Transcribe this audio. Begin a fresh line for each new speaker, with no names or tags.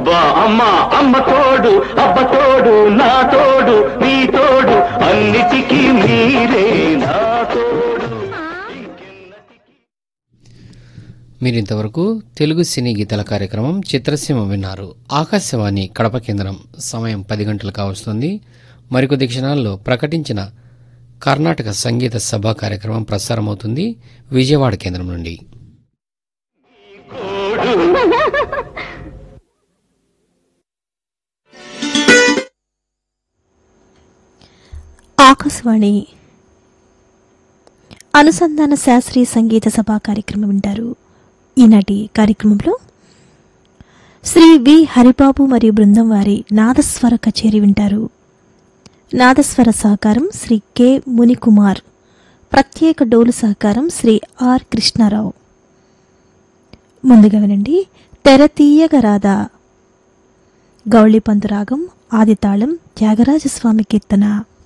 అబ్బా అమ్మ అమ్మ తోడు అబ్బ తోడు నా తోడు నీ తోడు అన్నిటికీ మీరే నా తోడు
మీరింతవరకు తెలుగు సినీ గీతాల కార్యక్రమం చిత్రసీమ విన్నారు ఆకాశవాణి కడప కేంద్రం సమయం పది గంటలు కావస్తుంది మరికొద్ది క్షణాల్లో ప్రకటించిన కర్ణాటక సంగీత సభ కార్యక్రమం ప్రసారమవుతుంది విజయవాడ కేంద్రం నుండి
ఆకాశవాణి అనుసంధాన శాస్త్రీయ సంగీత సభా కార్యక్రమం వింటారు ఈనాటి కార్యక్రమంలో శ్రీ వి హరిబాబు మరియు బృందం వారి నాదస్వర కచేరీ వింటారు నాదస్వర సహకారం శ్రీ కె మునికుమార్ ప్రత్యేక డోలు సహకారం శ్రీ ఆర్ కృష్ణారావు ముందుగా వినండి తెర తీయగరాదా గౌళిపంతు రాగం ఆదితాళం త్యాగరాజస్వామి కీర్తన